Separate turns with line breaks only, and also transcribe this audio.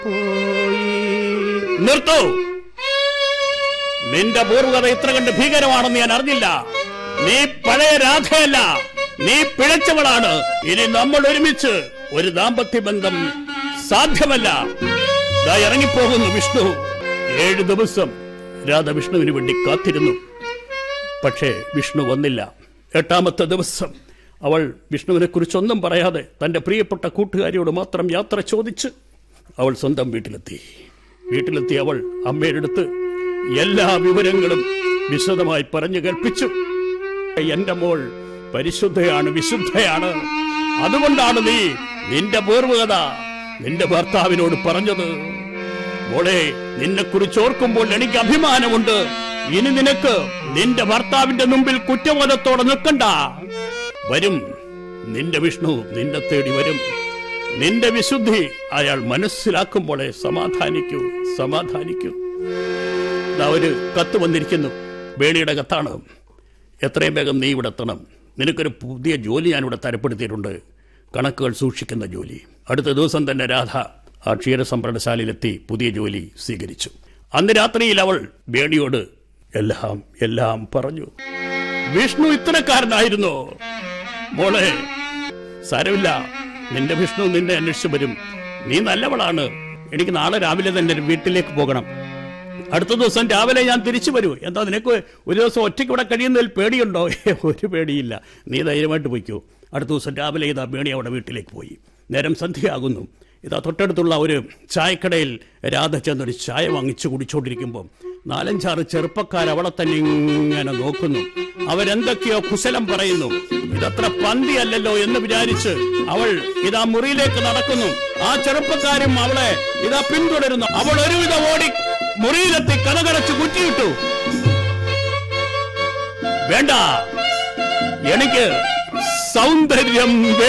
നിർത്തൂ നിന്റെ പൂർവ്വകഥ ഇത്ര കണ്ട് ഭീകരമാണെന്ന് ഞാൻ അറിഞ്ഞില്ല നീ പഴയ രാധയല്ല നീ പിഴച്ചവളാണ് ഇനി നമ്മൾ ഒരുമിച്ച് ഒരു ദാമ്പത്യ ബന്ധം സാധ്യമല്ല ദാ ഇറങ്ങിപ്പോകുന്നു വിഷ്ണു ഏഴ് ദിവസം രാധ വിഷ്ണുവിന് വേണ്ടി കാത്തിരുന്നു പക്ഷേ വിഷ്ണു വന്നില്ല എട്ടാമത്തെ ദിവസം അവൾ വിഷ്ണുവിനെ കുറിച്ചൊന്നും പറയാതെ തന്റെ പ്രിയപ്പെട്ട കൂട്ടുകാരിയോട് മാത്രം യാത്ര ചോദിച്ച് അവൾ സ്വന്തം വീട്ടിലെത്തി വീട്ടിലെത്തി അവൾ അമ്മയുടെ അടുത്ത് എല്ലാ വിവരങ്ങളും വിശദമായി പറഞ്ഞു കേൾപ്പിച്ചു എന്റെ മോൾ പരിശുദ്ധയാണ് വിശുദ്ധയാണ് അതുകൊണ്ടാണ് നീ നിന്റെ പൂർവകത നിന്റെ ഭർത്താവിനോട് പറഞ്ഞത് മോളെ നിന്നെ കുറിച്ച് ഓർക്കുമ്പോൾ എനിക്ക് അഭിമാനമുണ്ട് ഇനി നിനക്ക് നിന്റെ ഭർത്താവിന്റെ മുമ്പിൽ കുറ്റബോധത്തോടെ നിൽക്കണ്ട വരും നിന്റെ വിഷ്ണു നിന്നെ തേടി വരും നിന്റെ വിശുദ്ധി അയാൾ മനസ്സിലാക്കുമ്പോളെ സമാധാനിക്കൂ സമാധാനിക്കൂ ദാ ഒരു കത്ത് വന്നിരിക്കുന്നു വേണിയുടെ കത്താണ് എത്രയും വേഗം നീ ഇവിടെ എത്തണം നിനക്കൊരു പുതിയ ജോലി ഞാനിവിടെ തരപ്പെടുത്തിയിട്ടുണ്ട് കണക്കുകൾ സൂക്ഷിക്കുന്ന ജോലി അടുത്ത ദിവസം തന്നെ രാധ ആ ക്ഷീരസംഭരണശാലയിലെത്തി പുതിയ ജോലി സ്വീകരിച്ചു അന്ന് രാത്രിയിൽ അവൾ വേണിയോട് എല്ലാം എല്ലാം പറഞ്ഞു വിഷ്ണു ഇത്തരക്കാരനായിരുന്നു മോളെ സാരമില്ല നിന്റെ വിഷ്ണു നിന്നെ അന്വേഷിച്ചു വരും നീ നല്ലവളാണ് എനിക്ക് നാളെ രാവിലെ തന്നെ വീട്ടിലേക്ക് പോകണം അടുത്ത ദിവസം രാവിലെ ഞാൻ തിരിച്ചു വരൂ എന്താ നിനക്ക് ഒരു ദിവസം ഒറ്റയ്ക്ക് ഇവിടെ കഴിയുന്നതിൽ പേടിയുണ്ടോ ഒരു പേടിയില്ല നീ ധൈര്യമായിട്ട് പോയിക്കോ അടുത്ത ദിവസം രാവിലെ ഇതാ വേണി അവിടെ വീട്ടിലേക്ക് പോയി നേരം സന്ധ്യയാകുന്നു ഇതാ തൊട്ടടുത്തുള്ള ഒരു ചായക്കടയിൽ രാധ ചെന്നൊരു ചായ വാങ്ങിച്ചു കുടിച്ചോണ്ടിരിക്കുമ്പോൾ നാലഞ്ചാറ് ചെറുപ്പക്കാർ അവളെ തന്നെ ഇങ്ങനെ നോക്കുന്നു അവരെന്തൊക്കെയോ കുശലം പറയുന്നു ഇതത്ര പന്തിയല്ലല്ലോ എന്ന് വിചാരിച്ച് അവൾ ഇതാ മുറിയിലേക്ക് നടക്കുന്നു ആ ചെറുപ്പക്കാരും അവളെ ഇതാ പിന്തുടരുന്നു അവൾ ഒരുവിധം ഓടി മുറിയിലെത്തി കഥകടച്ച് കുറ്റിയിട്ടു വേണ്ട എനിക്ക് സൗന്ദര്യം